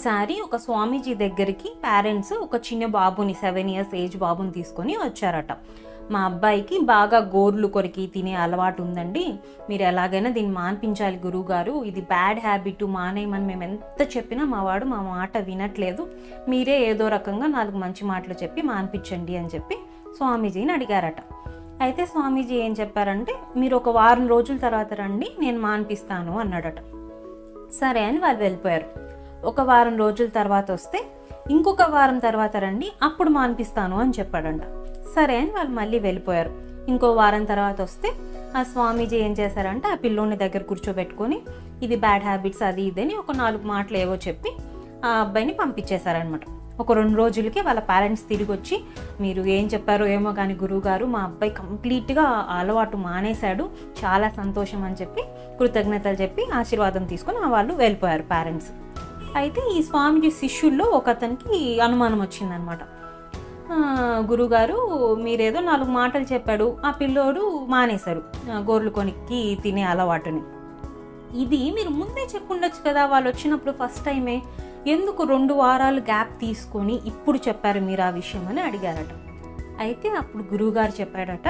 ఒకసారి ఒక స్వామీజీ దగ్గరికి పేరెంట్స్ ఒక చిన్న బాబుని సెవెన్ ఇయర్స్ ఏజ్ బాబుని తీసుకొని వచ్చారట మా అబ్బాయికి బాగా గోర్లు కొరికి తినే అలవాటు ఉందండి మీరు ఎలాగైనా దీన్ని మాన్పించాలి గురువు గారు ఇది బ్యాడ్ హ్యాబిట్ మానేయమని మేము ఎంత చెప్పినా మా వాడు మా మాట వినట్లేదు మీరే ఏదో రకంగా నాలుగు మంచి మాటలు చెప్పి మాన్పించండి అని చెప్పి స్వామీజీని అడిగారట అయితే స్వామీజీ ఏం చెప్పారంటే మీరు ఒక వారం రోజుల తర్వాత రండి నేను మాన్పిస్తాను అన్నాడట సరే అని వాళ్ళు వెళ్ళిపోయారు ఒక వారం రోజుల తర్వాత వస్తే ఇంకొక వారం తర్వాత రండి అప్పుడు మాన్పిస్తాను అని చెప్పాడంట సరే అని వాళ్ళు మళ్ళీ వెళ్ళిపోయారు ఇంకో వారం తర్వాత వస్తే ఆ స్వామీజీ ఏం చేశారంటే ఆ పిల్లోని దగ్గర కూర్చోబెట్టుకొని ఇది బ్యాడ్ హ్యాబిట్స్ అది ఇదని ఒక నాలుగు మాటలు ఏవో చెప్పి ఆ అబ్బాయిని పంపించేశారనమాట ఒక రెండు రోజులకి వాళ్ళ పేరెంట్స్ తిరిగి వచ్చి మీరు ఏం చెప్పారో ఏమో కానీ గురువుగారు మా అబ్బాయి కంప్లీట్గా ఆ అలవాటు మానేశాడు చాలా సంతోషం అని చెప్పి కృతజ్ఞతలు చెప్పి ఆశీర్వాదం తీసుకొని ఆ వాళ్ళు వెళ్ళిపోయారు పేరెంట్స్ అయితే ఈ స్వామిజీ శిష్యుల్లో ఒక అతనికి అనుమానం వచ్చిందనమాట ఆ, గురుగారు మీరేదో నాలుగు మాటలు చెప్పాడు ఆ పిల్లోడు మానేశారు ఆ, గోర్లు కొనికి తినే అలవాటుని ఇది మీరు ముందే చెప్పుండొచ్చు కదా వాళ్ళు వచ్చినప్పుడు ఫస్ట్ టైమే ఎందుకు రెండు వారాలు గ్యాప్ తీసుకొని ఇప్పుడు చెప్పారు మీరు ఆ విషయం అని అడిగారట అయితే అప్పుడు గురువుగారు చెప్పాడట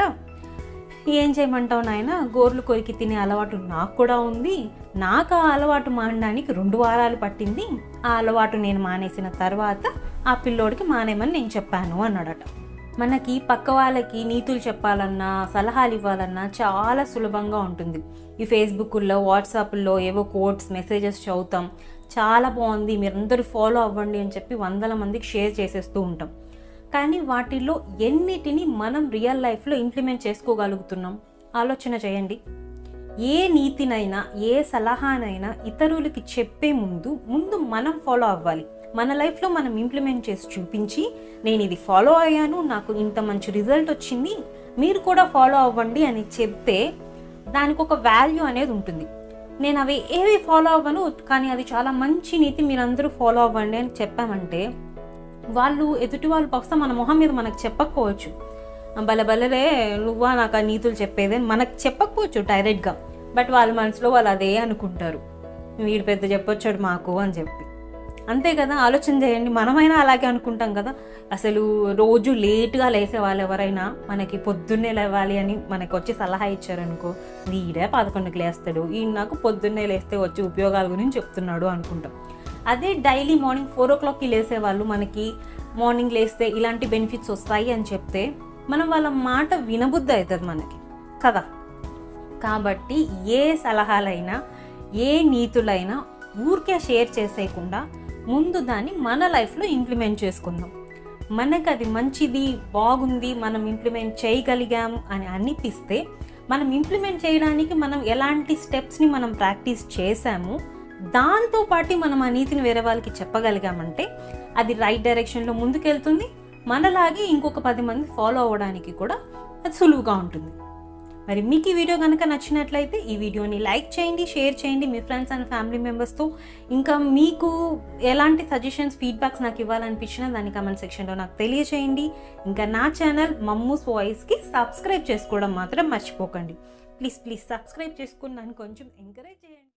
ఏం చేయమంటావు నాయన గోర్లు కొరికి తినే అలవాటు నాకు కూడా ఉంది నాకు ఆ అలవాటు మానడానికి రెండు వారాలు పట్టింది ఆ అలవాటు నేను మానేసిన తర్వాత ఆ పిల్లోడికి మానేమని నేను చెప్పాను అన్నాడట మనకి పక్క వాళ్ళకి నీతులు చెప్పాలన్నా సలహాలు ఇవ్వాలన్నా చాలా సులభంగా ఉంటుంది ఈ ఫేస్బుక్లో వాట్సాప్లో ఏవో కోట్స్ మెసేజెస్ చదువుతాం చాలా బాగుంది మీరందరూ ఫాలో అవ్వండి అని చెప్పి వందల మందికి షేర్ చేసేస్తూ ఉంటాం కానీ వాటిల్లో ఎన్నిటిని మనం రియల్ లైఫ్లో ఇంప్లిమెంట్ చేసుకోగలుగుతున్నాం ఆలోచన చేయండి ఏ నీతినైనా ఏ సలహానైనా ఇతరులకి చెప్పే ముందు ముందు మనం ఫాలో అవ్వాలి మన లైఫ్లో మనం ఇంప్లిమెంట్ చేసి చూపించి నేను ఇది ఫాలో అయ్యాను నాకు ఇంత మంచి రిజల్ట్ వచ్చింది మీరు కూడా ఫాలో అవ్వండి అని చెప్తే దానికి ఒక వాల్యూ అనేది ఉంటుంది నేను అవి ఏవి ఫాలో అవ్వను కానీ అది చాలా మంచి నీతి మీరందరూ ఫాలో అవ్వండి అని చెప్పామంటే వాళ్ళు ఎదుటి వాళ్ళు బహుశా మన మొహం మీద మనకు చెప్పకపోవచ్చు భలే భలేరే నువ్వా నాకు ఆ నీతులు చెప్పేది అని మనకు చెప్పకపోవచ్చు డైరెక్ట్గా బట్ వాళ్ళ మనసులో వాళ్ళు అదే అనుకుంటారు వీడు పెద్ద చెప్పొచ్చాడు మాకు అని చెప్పి అంతే కదా ఆలోచన చేయండి మనమైనా అలాగే అనుకుంటాం కదా అసలు రోజు లేట్గా లేసే వాళ్ళు ఎవరైనా మనకి పొద్దున్నే లేవాలి అని మనకి వచ్చి సలహా ఇచ్చారనుకో వీడే పదకొండుకి లేస్తాడు ఈ నాకు పొద్దున్నే లేస్తే వచ్చి ఉపయోగాల గురించి చెప్తున్నాడు అనుకుంటాం అదే డైలీ మార్నింగ్ ఫోర్ ఓ క్లాక్కి లేసే వాళ్ళు మనకి మార్నింగ్ లేస్తే ఇలాంటి బెనిఫిట్స్ వస్తాయి అని చెప్తే మనం వాళ్ళ మాట వినబుద్ధి అవుతుంది మనకి కదా కాబట్టి ఏ సలహాలైనా ఏ నీతులైనా ఊరికే షేర్ చేసేయకుండా ముందు దాన్ని మన లైఫ్లో ఇంప్లిమెంట్ చేసుకుందాం మనకు అది మంచిది బాగుంది మనం ఇంప్లిమెంట్ చేయగలిగాం అని అనిపిస్తే మనం ఇంప్లిమెంట్ చేయడానికి మనం ఎలాంటి స్టెప్స్ని మనం ప్రాక్టీస్ చేశాము దాంతో పాటు మనం ఆ నీతిని వేరే వాళ్ళకి చెప్పగలిగామంటే అది రైట్ డైరెక్షన్లో ముందుకెళ్తుంది మనలాగే ఇంకొక పది మంది ఫాలో అవ్వడానికి కూడా అది సులువుగా ఉంటుంది మరి మీకు ఈ వీడియో కనుక నచ్చినట్లయితే ఈ వీడియోని లైక్ చేయండి షేర్ చేయండి మీ ఫ్రెండ్స్ అండ్ ఫ్యామిలీ మెంబర్స్తో ఇంకా మీకు ఎలాంటి సజెషన్స్ ఫీడ్బ్యాక్స్ నాకు ఇవ్వాలనిపించినా దాన్ని కమెంట్ సెక్షన్లో నాకు తెలియచేయండి ఇంకా నా ఛానల్ మమ్మూస్ వాయిస్కి సబ్స్క్రైబ్ చేసుకోవడం మాత్రం మర్చిపోకండి ప్లీజ్ ప్లీజ్ సబ్స్క్రైబ్ చేసుకుని నన్ను కొంచెం ఎంకరేజ్ చేయండి